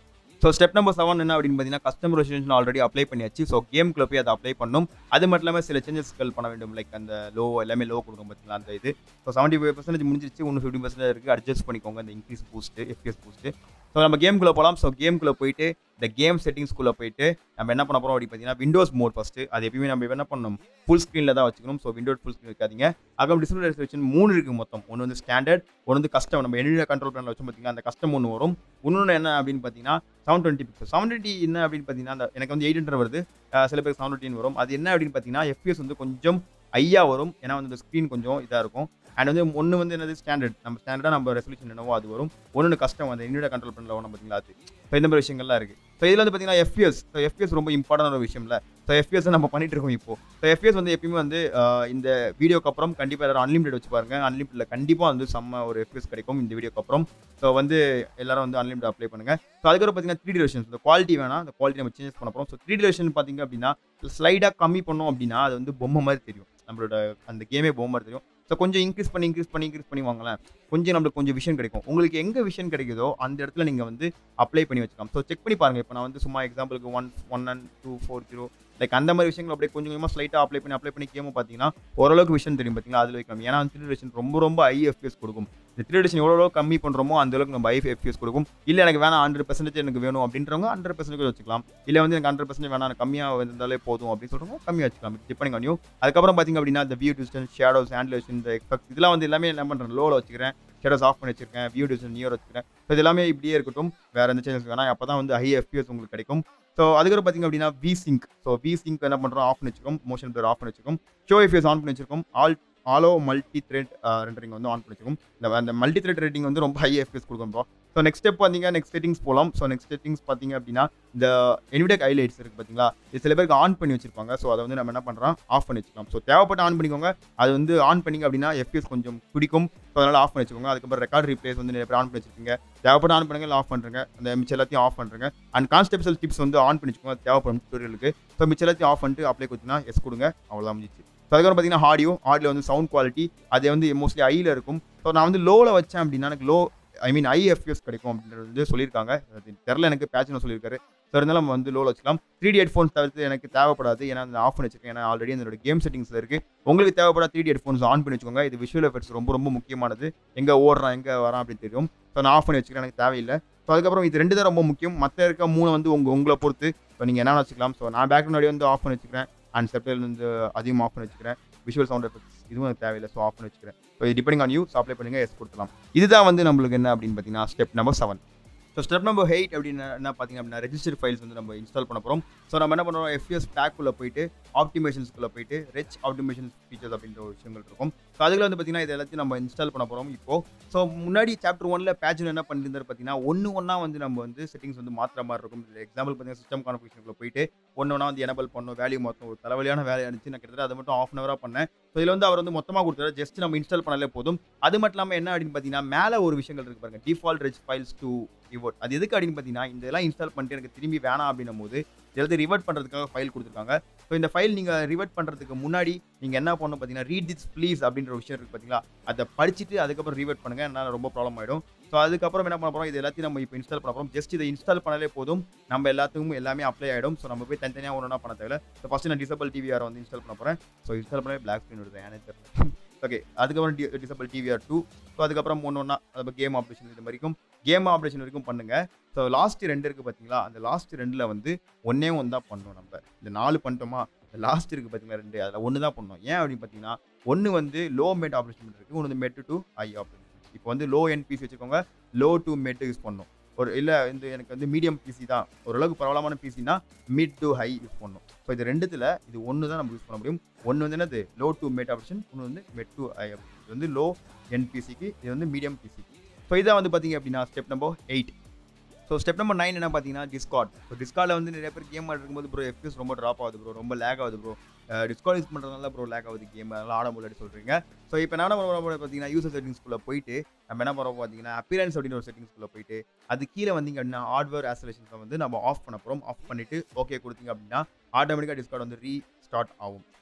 ஸோ ஸ்டெப் நம்பர் செவன் என்ன அப்படின்னு பார்த்தீங்கன்னா கஸ்டமர் ரெசிடென்ஷன் ஆல்ரெடி அப்ளை பண்ணியாச்சு ஸோ கேம்குள்ள போய் அதை அப்ளை பண்ணும் அது மட்டும் இல்லாமல் சில சேஞ்சஸ்கள் பண்ண வேண்டும் லைக் அந்த லோ எல்லாமே லோ கொடுக்கும் பார்த்தீங்களா அந்த இது ஸோ செவன்ட்டி ஃபைவ் பர்சன்டேஜ் முடிஞ்சிருச்சு இன்னும் ஃபிஃப்டி பர்சன்டேஜ் இருக்குது அட்ஜஸ்ட் பண்ணிக்கோங்க அந்த increase boost FPS boost so நம்ம கேம்குள்ளே போகலாம் ஸோ கேம்குள்ளே போயிட்டு இந்த கேம் செட்டிங்ஸ்குள்ளே போயிட்டு நம்ம என்ன பண்ண போகிறோம் அப்படின்னு பார்த்தீங்கன்னா விண்டோஸ் மோட் ஃபஸ்ட்டு அது எப்பயுமே நம்ம என்ன பண்ணணும் ஃபுல் ஸ்க்ரீனில் தான் வச்சுக்கணும் ஸோ விண்டோஸ் ஃபுல் ஸ்க்ரீன் வைக்காதீங்க அப்புறம் டிஸ்பிளே ரெசல்யூஷன் மூணு இருக்குது மொத்தம் ஒன்று வந்து ஸ்டாண்டர்ட் ஒன்று வந்து கஸ்டம் நம்ம என்ன கண்ட்ரோல் பண்ணல வச்சோம் பார்த்தீங்கன்னா அந்த கஸ்டம் ஒன்று வரும் இன்னொன்று என்ன அப்படின்னு பார்த்தீங்கன்னா seven twenty pixel seven twenty என்ன அப்படின்னு பார்த்தீங்கன்னா அந்த எனக்கு வந்து எயிட் ஹண்ட்ரட் வருது அஹ் சில பேருக்கு செவன் டுவெண்ட்டின் வரும் அது என்ன அப்படின்னு பார்த்தீங்கன்னா எஃபிஎஸ் வந்து கொஞ்சம் ஐயா வரும் ஏன்னா வந்து இந்த ஸ்க்ரீன் கொஞ்சம் இதாக இருக்கும் அண்ட் வந்து ஒன்று வந்து என்னது ஸ்டாண்டர்ட் நம்ம ஸ்டாண்டர்டாக நம்ம ரெசல்யூஷன் என்னவோ அது வரும் ஒன்று கஷ்டம் அந்த இன்னோட கண்ட்ரோல் பண்ணல வரும் பார்த்தீங்களா அது ஸோ இந்த மாதிரி விஷயங்கள்லாம் இருக்குது ஸோ இதில் வந்து பார்த்தீங்கன்னா எஃபிஎஸ் ஸோ எஃபிஎஸ் ரொம்ப இம்பார்ட்டன்ட் ஒரு விஷயம்ல ஸோ எஃபிஎஸ் நம்ம பண்ணிட்டு இருக்கோம் இப்போ ஸோ எஃபிஎஸ் வந்து எப்பயுமே வந்து ஆஹ், இந்த வீடியோக்கு அப்புறம் கண்டிப்பாக எல்லாரும் அன்லிமிட்டட் வச்சு பாருங்க அன்லிமிட்டட்ல கண்டிப்பாக வந்து செம்ம ஒரு எஃபிஎஸ் கிடைக்கும் இந்த வீடியோக்கு அப்புறம் ஸோ வந்து எல்லாரும் வந்து அன்லிமிட்டட் அப்ளை பண்ணுங்க ஸோ அதுக்கப்புறம் பார்த்தீங்கன்னா த்ரீ டியூரேஷன் இந்த குவாலிட்டி வேணாம் அந்த குவாலிட்டி நம்ம சேஞ்ச் பண்ண போகிறோம் ஸோ த்ரீ டியூரேஷன் பார்த்தீங்க அப்படின்னா ஸ்லைடாக கம்மி பண்ணோம் அப்படின்னா அது வந்து பொம்மை மாதிரி தெரியும் நம்மளோட அந்த கேமே பொம்மை மாதிரி தெரியும் ஸோ கொஞ்சம் இன்க்ரீஸ் பண்ணி இன்க்ரீஸ் பண்ணி இன்க்ரீஸ் பண்ணி வாங்களேன் கொஞ்சம் நம்மளுக்கு கொஞ்சம் விஷயம் கிடைக்கும் உங்களுக்கு எங்கே விஷயம் கிடைக்குதோ அந்த இடத்துல நீங்கள் வந்து அப்ளை பண்ணி வச்சுக்கலாம் ஸோ செக் பண்ணி பாருங்க இப்போ நான் வந்து சும்மா எக்ஸாம்பிளுக்கு one one and two four zero like அந்த மாதிரி விஷயங்கள் அப்படியே கொஞ்சம் கொஞ்சமாக ஸ்லைட்டாக அப்ளை பண்ணி அப்ளை பண்ணி கேம் பார்த்தீங்கன்னா ஓரளவுக்கு விஷயம் தெரியும் பார்த்தீங்களா அதில் வைக்கலாம் ஏன்னா த்ரீ டியூரேஷன் ரொம்ப ரொம்ப ஐ எஃபிஎஸ் கொடுக்கும் இந்த த்ரீ டியூரேஷன் எவ்வளோ கம்மி பண்ணுறோமோ அந்த அளவுக்கு நம்ம ஐ எஃபிஎஸ் கொடுக்கும் இல்லை எனக்கு வேணாம் ஹண்ட்ரட் பர்சன்டேஜ் எனக்கு வேணும் அப்படின்றவங்க ஹண்ட்ரட் பர்சன்டேஜ் வச்சுக்கலாம் இல்லை வந்து எனக்கு ஹண்ட்ரட் பர்சன்டேஜ் வேணாம் எனக்கு கம்மியாக இருந்தாலே போதும் அப்படின்னு சொல்கிறவங்க கம்மியாக வச்சுக்கலாம் டிபெண்டிங் ஆன் யூ அதுக்கப்புறம் பார்த்தீங்க அப்படின்னா இந்த வியூ டிஸ்டன்ஸ் ஷேடோஸ் ஹேண்ட்லேஷன் இந்த எஃபெக்ட் இதெல்லாம் வந்து எல்லாமே என்ன பண்ணுறேன் லோவில் வச்சுக்கிறேன் ஷேடோஸ் ஆஃப் பண்ணி வச்சிருக்கேன் வியூ டிஸ்டன்ஸ் நியர் வச்சுக்கிறேன் ஸோ இது எல்லாமே இப்படியே இருக்கட்டும் வேற எந்த சேஞ்சஸ் வேணாம் அப்போ தான் வந்து ஹை எஃபிஎஸ் உங்களுக்கு கிடைக்கும் ஸோ அதுக்கப்புறம் பார்த்தீங்க அப்படின்னா V sync so V sync என்ன பண்ணுறோம் ஆஃப் பண்ணி வச்சிருக்கோம் மோஷன் பிளர் ஆஃப் பண்ணி வச்சிருக்கோம் ஷோ எஃபிஎஸ் ஆன் பண்ணி வச்சிருக்கோம் all allow multi thread rendering வந்து ஆன் பண்ணி வச்சிருக்கோம் இந்த அந்த மல்டி த்ரெட் ரேட்டிங் வந்து ரொம்ப ஹை எஃபிஎஸ் கொடுக்கும் ப்ரோ ஸோ நெக்ஸ்ட் ஸ்டெப் பார்த்தீங்க நெக்ஸ்ட் செட்டிங்ஸ் போகலாம் ஸோ நெக்ஸ்ட் செட்டிங்ஸ் பார்த்தீங்க அப்படின்னா இந்த எனிவிடெக் ஹைலைட்ஸ் இருக்குது பார்த்தீங்களா இது சில பேருக்கு ஆன் பண்ணி வச்சிருப்பாங்க ஸோ அதை வந்து நம்ம என்ன பண்ணுறோம் ஆஃப் பண்ணி வச்சுக்கலாம் ஸோ தேவைப்பட்டு ஆன் பண்ணிக்கோங்க அது வந்து ஆன் பண்ணிங்க அப்படின்னா எஃபிஎஸ் கொஞ்சம் பிடிக்கும் ஸோ அதனால் ஆஃப் பண்ணி வச்சுக்கோங்க அதுக்கப்புறம் ரெக்கார்ட் ரீப்ளேஸ் வந்து நிறைய பேர் ஆன் பண்ணி வச்சிருக்கீங்க தேவைப்பட்டு ஆன் பண்ணுங்க இல்லை ஆஃப் பண்ணுறங்க அந்த மிச்சம் எல்லாத்தையும் ஆஃப் பண்ணுறங்க அண்ட் கான்ஸ்டெப்சல் டிப்ஸ் வந்து ஆன் பண்ணி வச்சுக்கோங்க தேவைப்படும் டியூட்டோரியலுக்கு ஸோ மிச்சம் எல்லாத்தையும் ஆஃப் பண்ணிட்டு அப்ளை கொடுத்தீங்கன்னா எஸ் கொடுங்க அவ்வளோதான் முடிஞ்சிச்சு ஸோ அதுக்கப்புறம் பார்த்தீங்கன்னா ஆடியோ ஆடியோ வந்து சவுண்ட் குவாலிட்டி அது வந்து மோஸ்ட்லி ஐயில் இருக்கும் ஸோ நான் வந்து லோவில் வச்சேன் அப்படின்னா எனக்கு லோ ஐ மீன் ஐஎஃப்எஸ் கிடைக்கும் அப்படின்றது வந்து சொல்லியிருக்காங்க அது தெரில எனக்கு பேட்ச்னு சொல்லியிருக்காரு ஸோ இருந்தாலும் நம்ம வந்து லோவில் வச்சுக்கலாம் த்ரீ டி ஹெட்ஃபோன்ஸ் தவிர்த்து எனக்கு தேவைப்படாது ஏன்னா நான் ஆஃப் பண்ணி வச்சிருக்கேன் ஏன்னா ஆல்ரெடி என்னோட கேம் செட்டிங்ஸில் இருக்குது உங்களுக்கு தேவைப்பட த்ரீ டி ஹெட்ஃபோன்ஸ் ஆன் பண்ணி வச்சுக்கோங்க இது விஷுவல் எஃபெக்ட்ஸ் ரொம்ப ரொம்ப முக்கியமானது எங்கே ஓடுறான் எங்கே வரான் அப்படின்னு தெரியும் ஸோ நான் ஆஃப் பண்ணி வச்சுக்கிறேன் எனக்கு தேவையில்லை ஸோ அதுக்கப்புறம் இது ரெண்டு தான் ரொம்ப முக்கியம் மற்ற இருக்க மூணு வந்து உங்கள் உங்களை பொறுத்து ஸோ நீங்கள் என்ன வச்சுக்கலாம் ஸோ நான் பேக் முன்னாடி வந்து ஆஃப் பண்ணி வச்சுக்கிறேன் அண்ட் செப்டல் வந்து அதிகமாக ஆஃப் பண்ணி வச்சுக்கிறேன் விஷுவல் சவுண்ட் எஃபெக்ட்ஸ் இதுவும் எனக்கு தேவையில்லை ஸோ ஆஃப் பண்ணி வச்சுக்கிறேன் ஸோ இது depending on you so apply பண்ணுங்க எஸ் கொடுக்கலாம் இதுதான் வந்து நம்மளுக்கு என்ன அப்படின்னு பார்த்தீங்கன்னா step number seven so step number eight அப்படின்னு என்ன பார்த்தீங்க அப்படின்னா ரெஜிஸ்டர் ஃபைல்ஸ் வந்து நம்ம இன்ஸ்டால் பண்ண போகிறோம் ஸோ நம்ம என்ன பண்ணுறோம் எஃப்எஸ் பேக்குள்ளே போயிட்டு ஆப்டிமேஷன்ஸ்குள்ளே போயிட்டு ரெச் ஆப்டிமேஷன் ஃபீச்சர்ஸ் அப்படின்ற ஒரு விஷயங்கள் இருக்கும் ஸோ அதுல வந்து பார்த்தீங்கன்னா இது எல்லாத்தையும் நம்ம இன்ஸ்டால் பண்ண போகிறோம் இப்போ ஸோ முன்னாடி சாப்டர் ஒன்ல பேஜில் என்ன பண்ணியிருந்தாரு பார்த்தீங்கன்னா ஒன்று ஒன்றா வந்து நம்ம வந்து செட்டிங்ஸ் வந்து மாற்றுற மாதிரி இருக்கும் எக்ஸாம்பிள் பார்த்தீங்கன்னா சிஸ்டம் கான்ஃபிகேஷனுக்குள்ள போயிட்டு ஒன்று ஒன்றா வந்து எனபிள் பண்ணணும் வேல்யூ மொத்தம் ஒரு தலைவலியான வேலையாக இருந்துச்சு நான் கிட்டத்தட்ட அதை மட்டும் ஆஃப் அன் ஹவராக பண்ணேன் ஸோ இதில் வந்து அவர் வந்து மொத்தமாக கொடுத்தாரு ஜஸ்ட் நம்ம இன்ஸ்டால் பண்ணாலே போதும் அது மட்டும் இல்லாமல் என்ன அப்படின்னு பார்த்தீங்கன்னா மேலே ஒரு விஷயங்கள் இருக்கு பாருங்க default reg files to revert அது எதுக்கு அப்படின்னு பார்த்தீங்கன்னா இந்த இதெல்லாம் இன்ஸ்டால் பண்ணிட்டு எனக்கு திரும்பி வேணாம் அப்படின்னும் போது எல்லாத்தையும் ரிவர்ட் பண்ணுறதுக்காக ஃபைல் கொடுத்துருக்காங்க ஸோ இந்த ஃபைல் நீங்கள் ரிவர்ட் பண்ணுறதுக்கு முன்னாடி நீங்கள் என்ன பண்ணணும் பார்த்தீங்கன்னா ரீட் திஸ் ப்ளீஸ் அப்படின்ற விஷயம் இருக்குது பார்த்தீங்களா அதை படிச்சுட்டு அதுக்கப்புறம் ரிவர்ட் பண்ணுங்க என்னால் ரொம்ப ப்ராப்ளம் ஆகிடும் ஸோ அதுக்கப்புறம் என்ன பண்ண போகிறோம் இது எல்லாத்தையும் நம்ம இப்போ இன்ஸ்டால் பண்ண போகிறோம் ஜஸ்ட் இதை இன்ஸ்டால் பண்ணாலே போதும் நம்ம எல்லாத்துக்கும் எல்லாமே அப்ளை ஆகிடும் ஸோ நம்ம போய் தனித்தனியாக ஒன்றா பண்ண தேவையில்ல ஸோ ஃபஸ்ட்டு நான் டிசபிள் டிவிஆர் வந்து இன்ஸ்டால் பண்ண போகிறேன் ஸோ இன்ஸ்டால் பண்ணி பிளாக் ஸ்க்ரீன் வருது ஏன்னு தெரியல ஓகே அதுக்கப்புறம் D disable DVR too so அதுக்கப்புறம் ஒன்று ஒன்றா அது கேம் ஆப்ரேஷன் இது வரைக்கும் கேம் ஆப்ரேஷன் வரைக்கும் பண்ணுங்க ஸோ லாஸ்ட் ரெண்டு இருக்குது பார்த்தீங்களா அந்த லாஸ்ட் ரெண்டில் வந்து ஒன்றே ஒன்று தான் பண்ணோம் நம்ம இந்த நாலு பண்ணிட்டோமா இந்த லாஸ்ட் இருக்குது பார்த்தீங்களா ரெண்டு அதில் ஒன்று தான் பண்ணோம் ஏன் அப்படின்னு பார்த்தீங்கன்னா ஒன்று வந்து லோ மெட் ஆப்ரேஷன் இருக்குது ஒன்று வந்து மெட் டு ஹை ஆப்ரேஷன் இப்போ வந்து லோ என் பிசி வச்சுக்கோங்க லோ டு மெட் யூஸ் பண்ணணும் ஒரு இல்லை இந்த எனக்கு வந்து மீடியம் பிசி தான் ஓரளவுக்கு பரவலாமான பிசினா மிட் டு ஹை யூஸ் பண்ணணும் ஸோ இது ரெண்டுத்தில் இது ஒன்று தான் நம்ம யூஸ் பண்ண முடியும் ஒன்று வந்து என்னது லோ டு மெட் ஆப்ரேஷன் ஒன்று வந்து மெட் டு ஹை ஆப்ரேஷன் இது வந்து லோ என் பிசிக்கு இது வந்து மீடியம் பிசிக்கு ஸோ இதான் வந்து பார்த்தீங்க அப்படின்னா step number eight so step number nine என்ன பார்த்தீங்கன்னா டிஸ்கார்ட் ஸோ டிஸ்கார்டில் வந்து நிறைய பேர் கேம் ஆடும்போது ப்ரோ எஃப்எஸ் ரொம்ப ட்ராப் ஆகுது ப்ரோ ரொம்ப லேக் ஆகுது ப்ரோ டிஸ்கார்ட் யூஸ் பண்ணுறதுனால ப்ரோ லேக் ஆகுது கேம் அதெல்லாம் ஆட முடியல சொல்கிறீங்க ஸோ இப்போ என்ன பண்ண போகிறோம் பார்த்தீங்கன்னா யூசர் செட்டிங்ஸ்குள்ளே போயிட்டு நம்ம என்ன பண்ணுறோம் பார்த்தீங்கன்னா அப்பியரன்ஸ் அப்படின்னு ஒரு செட்டிங்ஸ்குள்ளே போயிட்டு அது கீழே வந்தீங்க அப்படின்னா ஹார்ட்வேர் ஆசோலேஷன்ஸை வந்து நம்ம ஆஃப் பண்ண போகிறோம் ஆஃப் பண்ணிவிட்டு ஓகே கொடுத்தீங்க அப்படின்னா ஆட்டோமேட்டிக்காக டிஸ்கார்ட் வந்து ரீ ஸ்டார்ட் ஆகும்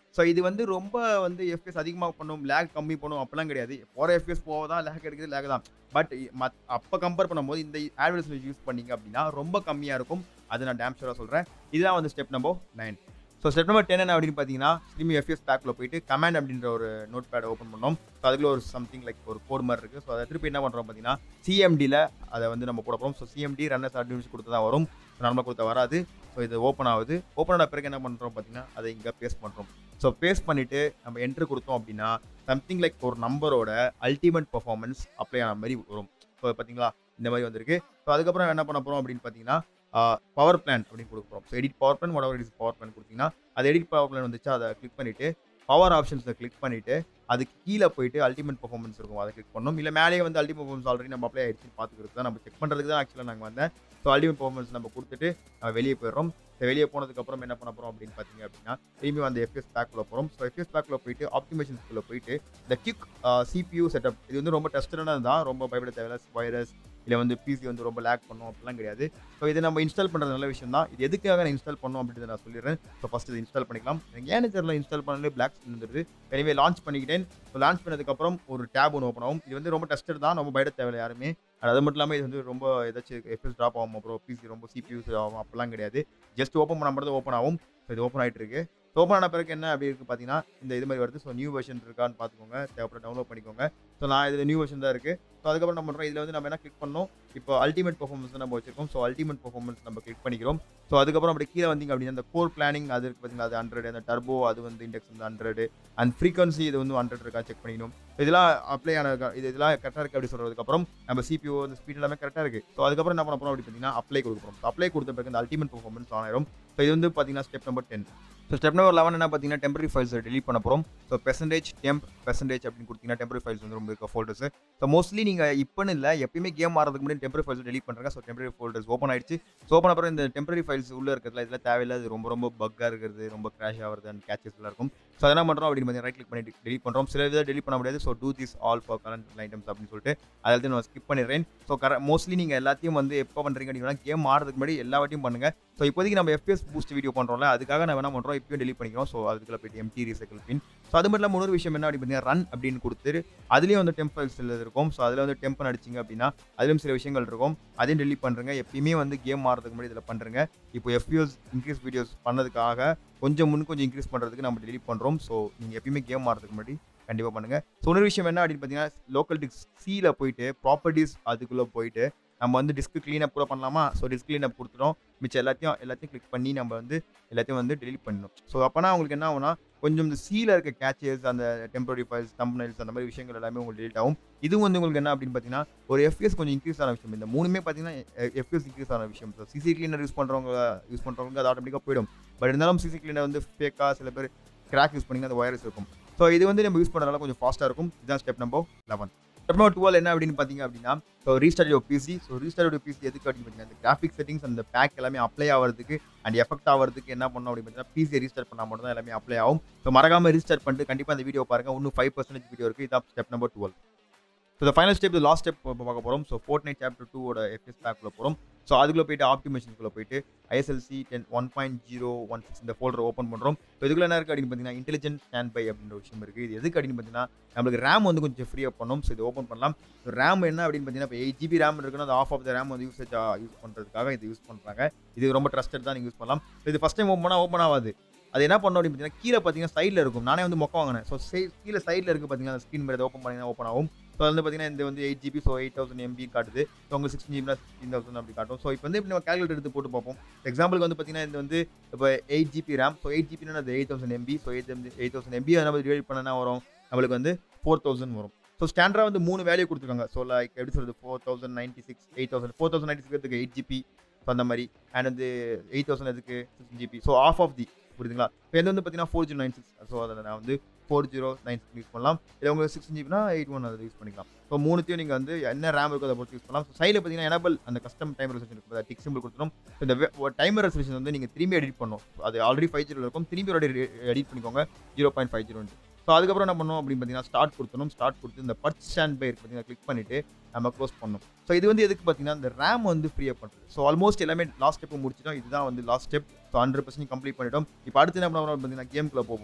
ஸோ இது வந்து ரொம்ப வந்து எஃப்எஸ் அதிகமாக பண்ணும் லேக் கம்மி பண்ணும் அப்பெல்லாம் கிடையாது போகிற எஃப்எஸ் போவதான் லேக் எடுக்குது லேக் தான் பட் மத் அப்போ கம்பேர் பண்ணும்போது இந்த ஆட்வர்டைஸ்மெண்ட் யூஸ் பண்ணீங்க அப்படின்னா ரொம்ப கம்மியாக இருக்கும் அது நான் டேம் ஷூராக சொல்கிறேன் இதுதான் வந்து step number nine so step number ten என்ன அப்படின்னு பார்த்தீங்கன்னா திரும்பி எஃப்எஸ் பேக்கில் போயிட்டு கமாண்ட் அப்படின்ற ஒரு நோட் பேடை ஓப்பன் பண்ணோம் ஸோ அதுக்குள்ள ஒரு சம்திங் லைக் ஒரு கோட் மாதிரி இருக்குது ஸோ அதை திருப்பி என்ன பண்ணுறோம் பார்த்தீங்கன்னா சிஎம்டியில் அதை வந்து நம்ம போட போகிறோம் ஸோ சிஎம்டி ரன்னர்ஸ் அட்மினிஸ் கொடுத்து தான் வரும் நார்மலாக கொடுத்தா வராது ஸோ இது ஓப்பன் ஆகுது ஓப்பன் ஆன பிறகு என்ன பண்ணுறோம் பார்த்தீங்கன்னா அதை இங்கே பேஸ்ட் பண்ணுறோம் ஸோ பேஸ்ட் பண்ணிவிட்டு நம்ம என்ட்ரு கொடுத்தோம் அப்படின்னா சம்திங் லைக் ஒரு நம்பரோட அல்டிமேட் பர்ஃபார்மன்ஸ் அப்ளை ஆன மாதிரி வரும் ஸோ பார்த்தீங்களா இந்த மாதிரி வந்திருக்கு ஸோ அதுக்கப்புறம் என்ன பண்ண போகிறோம் அப்படின்னு பார்த்தீங்கன்னா பவர் பிளான் அப்படின்னு கொடுக்க போகிறோம் so edit power plan whatever is power plan கொடுத்தீங்கன்னா அது எடிட் பவர் பிளான் வந்துச்சு அதை கிளிக் பண்ணிவிட்டு பவர் ஆப்ஷன்ஸை கிளிக் பண்ணிவிட்டு அதுக்கு கீழே போயிட்டு அல்டிமேட் பர்ஃபார்மன்ஸ் இருக்கும் அதை கிளிக் பண்ணணும் இல்லை மேலேயே வந்து அல்டிமேட் பர்ஃபார்மன்ஸ் ஆல்ரெடி நம்ம அப்ளை ஆயிடுச்சு பார்த்துக்கிறது தான் நம்ம செக் பண்ணுறதுக்கு தான் ஆக்சுவலாக நாங்கள் வந்தேன் ஸோ அல்டிமேட் பர்ஃபார்மன்ஸ் நம்ம கொடுத்துட்டு நம்ம வெளியே போயிடுறோம் ஸோ வெளியே போனதுக்கப்புறம் என்ன பண்ண போகிறோம் அப்படின்னு பார்த்தீங்க அப்படின்னா திரும்பி அந்த எஃப்எஸ் பேக்குள்ள போகிறோம் ஸோ எஃப்எஸ் பேக்கில் போயிட்டு ஆப்டிமேஷன்ஸ்குள்ளே போயிட்டு இந்த கிக் சிபியூ செட்டப் இது வந்து ரொம்ப டெஸ்டடானது தான் ரொம்ப பயப்பட தேவையில்ல வைரஸ் இல்லை வந்து பிசி வந்து ரொம்ப லேக் பண்ணும் அப்படிலாம் கிடையாது ஸோ இதை நம்ம இன்ஸ்டால் பண்ணுறது நல்ல விஷயம் தான் இது எதுக்காக நான் இன்ஸ்டால் பண்ணணும் அப்படின்றத நான் சொல்லிடுறேன் ஸோ ஃபஸ்ட் இது இன்ஸ்டால் பண்ணிக்கலாம் எனக்கு ஏன்னு தெரியல இன்ஸ்டால் பண்ணலே பிளாக் இருந்துருது எனவே லான்ச் பண்ணிக்கிட்டேன் ஸோ லான்ச் பண்ணதுக்கப்புறம் ஒரு டேப் ஒன்று ஓப்பன் ஆகும் இது வந்து ரொம்ப டெஸ்டட் தான் ரொம்ப பயப்பட தேவையில்ல யாருமே And அது மட்டும் இல்லாமல் இது வந்து ரொம்ப ஏதாச்சும் எஃப்எஸ் ட்ராப் ஆகும் அப்புறம் பிசி ரொம்ப சிபியூஸ் ஆகும் அப்படிலாம் கிடையாது ஜஸ்ட் ஓப்பன் பண்ண மட்டும் ஓப்பன் ஆகும் ஸோ இது ஓப்பன் ஆகிட்டு இருக்கு ஓப்பன் ஆன பிறகு என்ன அப்படி இருக்குது பார்த்தீங்கன்னா இந்த இது மாதிரி வருது ஸோ நியூ வெர்ஷன் இருக்கான்னு பார்த்துக்கோங்க தேவைப்பட டவுன்லோட் பண்ணிக்கோங்க ஸோ நான் இதில் நியூ வெர்ஷன் தான் இருக்குது ஸோ அதுக்கப்புறம் நம்ம பண்ணுறோம் இதில் வந்து நம்ம என்ன கிளிக் பண்ணோம் இப்போ அல்டிமேட் பர்ஃபார்மன்ஸ் நம்ம வச்சிருக்கோம் ஸோ அல்டிமேட் பர்ஃபார்மன்ஸ் நம்ம கிளிக் பண்ணிக்கிறோம் ஸோ அதுக்கப்புறம் அப்படி கீழே வந்தீங்க அப்படின்னா அந்த கோர் பிளானிங் அது இருக்குது பார்த்தீங்களா அது ஹண்ட்ரட் அந்த டர்போ அது வந்து இண்டெக்ஸ் வந்து ஹண்ட்ரட் அண்ட் ஃப்ரீக்வன்சி இது வந்து ஹண்ட்ரட் இருக்கா செக் பண்ணிக்கணும் இதெல்லாம் அப்ளை ஆன இது இதெல்லாம் கரெக்டாக இருக்குது அப்படி சொல்கிறதுக்கப்புறம் நம்ம சிபிஓ அந்த ஸ்பீட் எல்லாமே கரெக்டாக இருக்குது ஸோ அதுக்கப்புறம் என்ன பண்ண போகிறோம் அப்படி பார்த்தீங்கன்னா அப்ளை கொடுக்க போகிறோம் அப்ளை கொடுத்த பிறகு இந்த அல்டிமேட் பர்ஃபார்மன்ஸ் ஆன் ஆயிரும் ஸோ இது வந்து பார்த்தீங்கன்னா step number ten so step number eleven என்ன பார்த்தீங்கன்னா டெம்பரரி ஃபைல்ஸ் delete பண்ண போகிறோம் ஸோ பெர்சன்டேஜ் டெம்ப் பெர்சன்டேஜ் அப்படின்னு கொடுத்தீங்கன்னா டெம்பரரி ஃபைல்ஸ் வந்து ரொம்ப இருக்க ஃபோல்டர்ஸ் ஸோ மோஸ்ட்லி நீங்கள் இப்போன்னு இல்லை எப்பயுமே கேம் ஆடுறதுக்கு முன்னாடி டெம்பரரி ஃபைல்ஸ் delete பண்ணுறாங்க ஸோ டெம்பரரி ஃபோல்டர்ஸ் ஓப்பன் ஆயிடுச்சு ஸோ ஓப்பன் அப்புறம் இந்த டெம்பரரி ஃபைல்ஸ் உள்ளே இருக்கிறதுல இதில் தேவையில்லாது ரொம்ப ரொம்ப பக்காக இருக்கிறது ரொம்ப கிராஷ் ஆகிறது அண்ட் கேச்சஸ் எல்லாம் இருக்கும் ஸோ அதெல்லாம் பண்ணுறோம் அப்படின்னு பார்த்தீங்கன்னா ரைட் கிளிக் பண்ணி delete பண்ணுறோம் சில இதை delete பண்ண முடியாது so do this all for current items அப்படின்னு சொல்லிட்டு அதை வந்து நான் ஸ்கிப் பண்ணிடுறேன் ஸோ கர மோஸ்ட்லி நீங்கள் எல்லாத்தையும் வந்து எப்போ பண்ணுறீங்க அப்படின்னா கேம் ஆடுறதுக்கு முன்னாடி எல்லா வாட்டியும் பண்ணுங்கள் ஸோ இப்போதைக்கு நம்ம எஃபிஎஸ் பூஸ்ட் வீடியோ பண்ணுறோம்ல அதுக்காக நான் என்ன பண்ணுறோம் இப்பயும் delete பண்ணிக்கிறோம் ஸோ அதுக்குள்ள போயிட்டு எம்டி ரீசைக்கிள் பின் ஸோ அது மட்டும் இல்லாமல் இன்னொரு விஷயம் என்ன அப்படின்னு பார்த்தீங்கன்னா ரன் அப்படின்னு கொடுத்துட்டு அதுலேயும் வந்து டெம்ப் ஃபைல்ஸ் இருக்கும் ஸோ அதில் வந்து டெம்ப் அடிச்சிங்க அப்படின்னா அதுலேயும் சில விஷயங்கள் இருக்கும் அதையும் delete பண்ணுறங்க எப்பயுமே வந்து கேம் ஆடுறதுக்கு முன்னாடி இதில் பண்ணுறங்க இப்போ எஃபிஎஸ் இன்க்ரீஸ் வீடியோஸ் பண்ணதுக்காக கொஞ்சம் முன் கொஞ்சம் இன்க்ரீஸ் பண்ணுறதுக்கு நம்ம delete பண்ணுறோம் ஸோ நீங்கள் எப்பயுமே கேம் ஆடுறதுக்கு முன்னாடி கண்டிப்பாக பண்ணுங்கள் ஸோ இன்னொரு விஷயம் என்ன அப்படின்னு பார்த்தீங்கன்னா லோக்கல் டிஸ்க் சியில் போயிட்டு ப்ராப்பர்ட்டிஸ் அதுக்குள்ளே போயிட்டு நம்ம வந்து டிஸ்க் க்ளீனப் கூட பண்ணலாமா ஸோ டிஸ்க் க்ளீனப் கொடுத்துட்டோம் மிச்சம் எல்லாத்தையும் எல்லாத்தையும் கிளிக் பண்ணி நம்ம வந்து எல்லாத்தையும் வந்து delete பண்ணணும் ஸோ அப்போனா உங்களுக்கு என்ன ஆகும்னா கொஞ்சம் இந்த சீல இருக்க கேச்சஸ் அந்த டெம்பரரி ஃபைல்ஸ் தம்ப்னைல்ஸ் அந்த மாதிரி விஷயங்கள் எல்லாமே உங்களுக்கு delete ஆகும் இதுவும் வந்து உங்களுக்கு என்ன அப்படின்னு பார்த்தீங்கன்னா ஒரு எஃப்எஸ் கொஞ்சம் இன்க்ரீஸ் ஆன விஷயம் இந்த மூணுமே பார்த்தீங்கன்னா எஃப்எஸ் இன்க்ரீஸ் ஆன விஷயம் ஸோ சிசி கிளீனர் யூஸ் பண்ணுறவங்க யூஸ் பண்ணுறவங்க அது ஆட்டோமேட்டிக்காக போயிடும் பட் இருந்தாலும் சிசி கிளீனர் வந்து ஃபேக்காக சில பேர் கிராக் யூஸ் பண்ணி அந்த வைரஸ் இருக்கும் ஸோ இது வந்து நம்ம யூஸ் பண்ணுறதால கொஞ்சம் ஃபாஸ்ட்டாக இருக்கும் இதுதான் step number eleven step number twelve என்ன அப்படின்னு பார்த்தீங்க அப்படின்னா so restart your PC so restart your PC எதுக்கு அப்படின்னு பார்த்தீங்கன்னா அந்த கிராஃபிக் செட்டிங்ஸ் அந்த பேக் எல்லாமே அப்ளை ஆகிறதுக்கு அண்ட் எஃபெக்ட் ஆகிறதுக்கு என்ன பண்ணணும் அப்படின்னு பார்த்தீங்கன்னா பிசி ரீஸ்டார்ட் பண்ணால் மட்டும் தான் எல்லாமே அப்ளை ஆகும் ஸோ மறக்காம ரீஸ்டார்ட் பண்ணிட்டு கண்டிப்பாக அந்த வீடியோ பாருங்க இன்னும் ஃபைவ் பர்சன்டேஜ் வீடியோ இருக்குது இதான் step number twelve so the final step last step பார்க்க போகிறோம் ஸோ ஃபோர்ட் நைட் சாப்டர் டூவோட எஃப்எஸ் பேக்கில் போகிறோம் ஸோ அதுக்குள்ளே போயிட்டு ஆப்டிமேஷனுக்குள்ளே போயிட்டு ISLC ten one point zero one six இந்த ஃபோல்டர் ஓப்பன் பண்ணுறோம் ஸோ இதுக்குள்ள என்ன இருக்குது அப்படின்னு பார்த்தீங்கன்னா இன்டெலிஜென்ட் ஸ்டாண்ட் பை அப்படின்ற ஒரு விஷயம் இருக்குது இது எதுக்கு அப்படின்னு பார்த்தீங்கன்னா நம்மளுக்கு ரேம் வந்து கொஞ்சம் ஃப்ரீ அப் பண்ணோம் ஸோ இது ஓப்பன் பண்ணலாம் ஸோ ரேம் என்ன அப்படின்னு பார்த்தீங்கன்னா இப்போ எயிட் ஜிபி ரேம் இருக்குன்னா அது ஆஃப் ஆஃப் த ரேம் வந்து யூசேஜ் யூஸ் பண்ணுறதுக்காக இது யூஸ் பண்ணுறாங்க இது ரொம்ப ட்ரஸ்டட் தான் நீங்கள் யூஸ் பண்ணலாம் ஸோ இது ஃபஸ்ட் டைம் ஓப்பன் பண்ணால் ஓப்பன் ஆகாது அது என்ன பண்ணோம் அப்படின்னு பார்த்தீங்கன்னா கீழே பார்த்தீங்கன்னா சைடில் இருக்கும் நானே வந்து மொக்க வாங்கினேன் ஸோ கீழே சைடில் இருக்குது பார்த்தீங்கன்னா அந்த ஸ்க்ரீன் மேலே ஓப்பன் பண்ணிங்கன்னா ஓப்பன் ஆகும் ஸோ வந்து பார்த்தீங்கன்னா இந்த வந்து eight GB so eight thousand MB காட்டுது ஸோ உங்களுக்கு சிக்ஸ்டின் ஜிபினா சிக்ஸ்டீன் தௌசண்ட் அப்படி காட்டும் ஸோ இப்போ வந்து இப்படி நம்ம கேல்குலேட்டர் எடுத்து போட்டு பார்ப்போம் எக்ஸாம்பிளுக்கு வந்து பார்த்தீங்கன்னா இது வந்து இப்போ eight GB RAM so eight ஜிபினா அது eight thousand MB so eight eight thousand MB அதை நம்ம டிவைட் பண்ணனா வரும் நம்மளுக்கு வந்து ஃபோர் தௌசண்ட் வரும் ஸோ ஸ்டாண்டர்டாக வந்து மூணு வேல்யூ கொடுத்துருக்காங்க ஸோ லைக் எப்படி சொல்கிறது four thousand ninety six eight thousand four thousand ninety six eight GB so அந்த மாதிரி அண்ட் வந்து எயிட் தௌசண்ட் எதுக்கு six GB so half of the புரியுதுங்களா இப்போ இது வந்து பார்த்தீங்கன்னா four zero nine six so அதில் நான் வந்து four zero nine six use பண்ணலாம் இல்லை உங்களுக்கு சிக்ஸ் ஜிபினா எயிட் ஒன் அதை யூஸ் பண்ணிக்கலாம் ஸோ மூணுத்தையும் நீங்கள் வந்து என்ன ரேம் இருக்கோ அதை பொறுத்து யூஸ் பண்ணலாம் ஸோ சைடில் பார்த்தீங்கன்னா எனபிள் அந்த கஸ்டம் டைமர் ரெசல்யூஷன் இருக்கும் டிக் சிம்பிள் கொடுத்துரும் So, இந்த டைமர் ரெசல்யூஷன் வந்து நீங்கள் திரும்பி எடிட் பண்ணணும் So, அது ஆல்ரெடி ஃபைவ் ஜீரோ இருக்கும் திரும்பி ஒரு எடிட் பண்ணிக்கோங்க zero point five zero so அதுக்கப்புறம் என்ன பண்ணணும் அப்படின்னு பார்த்தீங்கன்னா ஸ்டார்ட் கொடுத்தணும் ஸ்டார்ட் கொடுத்து இந்த பர்ச் ஸ்டாண்ட் பை இருக்கு பார்த்தீங்கன்னா கிளிக் பண்ணிட்டு நம்ம க்ளோஸ் பண்ணணும் ஸோ இது வந்து எதுக்கு பார்த்தீங்கன்னா இந்த ரேம் வந்து ஃப்ரீ அப் பண்ணுறது ஸோ ஆல்மோஸ்ட் எல்லாமே லாஸ்ட் ஸ்டெப் முடிச்சிட்டோம் இதுதான் வந்து last step so hundred percent complete பண்ணிட்டோம் இப்போ அடுத்து என்ன பண்ண போகிறோம் பார்த்தீங்கன்னா கேம்குள்ளே போக போகிறோம்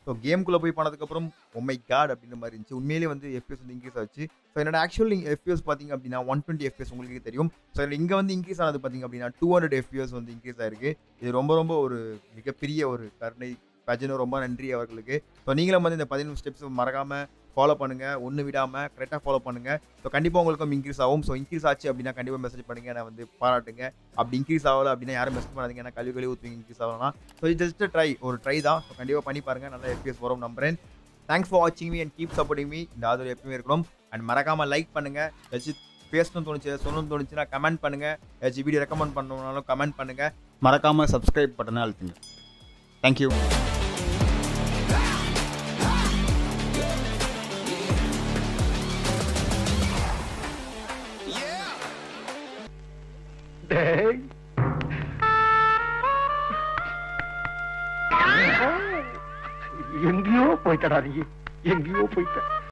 ஸோ கேம்குள்ளே போய் போனதுக்கப்புறம் ஒம்மை காட் அப்படின்ற மாதிரி இருந்துச்சு உண்மையிலேயே வந்து எஃபிஎஸ் வந்து இன்க்ரீஸ் ஆச்சு ஸோ என்னோட ஆக்சுவல் எஃபிஎஸ் பார்த்தீங்க அப்படின்னா ஒன் டுவெண்ட்டி எஃபிஎஸ் உங்களுக்கு தெரியும் ஸோ இங்கே வந்து இன்க்ரீஸ் ஆனது பார்த்தீங்க அப்படின்னா டூ ஹண்ட்ரட் எஃபிஎஸ் வந்து இன்க்ரீஸ் ஆயிருக்கு இது ரொம்ப ரொம்ப ஒரு மிகப்பெரிய ஒரு கருணை பஜனோ ரொம்ப நன்றி அவர்களுக்கு ஸோ நீங்களும் வந்து இந்த பதினொன்று ஸ்டெப்ஸ் மறக்காமல் ஃபாலோ பண்ணுங்கள் ஒன்று விடாமல் கரெக்டாக ஃபாலோ பண்ணுங்கள் ஸோ கண்டிப்பாக உங்களுக்கும் இன்க்ரீஸ் ஆகும் ஸோ இன்க்ரீஸ் ஆச்சு அப்படின்னா கண்டிப்பாக மெசேஜ் பண்ணுங்க நான் வந்து பாராட்டுங்க அப்படி இன்க்ரீஸ் ஆகல அப்படின்னா யாரும் மெசேஜ் பண்ணாதீங்க ஏன்னா கல்வி கழுவி ஊற்றுவீங்க இன்க்ரீஸ் ஆகலாம் ஸோ ஜஸ்ட் ட்ரை ஒரு ட்ரை தான் ஸோ கண்டிப்பாக பண்ணி பாருங்கள் நல்லா எஃபிஎஸ் வரும் நம்புறேன் தேங்க்ஸ் ஃபார் வாட்சிங் me and keep supporting me இந்த ஆதரவு எப்பவுமே இருக்கணும் அண்ட் மறக்காமல் லைக் பண்ணுங்கள் ஏதாச்சும் பேசணும்னு தோணுச்சு சொல்லணும்னு தோணுச்சுன்னா கமெண்ட் பண்ணுங்கள் ஏதாச்சும் வீடியோ ரெக்கமெண்ட் பண்ணணும்னாலும் கமெண்ட் பண்ணுங்கள் மறக்காமல் சப்ஸ்கிரைப் பட்டனை அழுத்துங்க தேங்க்யூ எங்கேயோ போயிட்டடா நீ எங்கேயோ போயிட்ட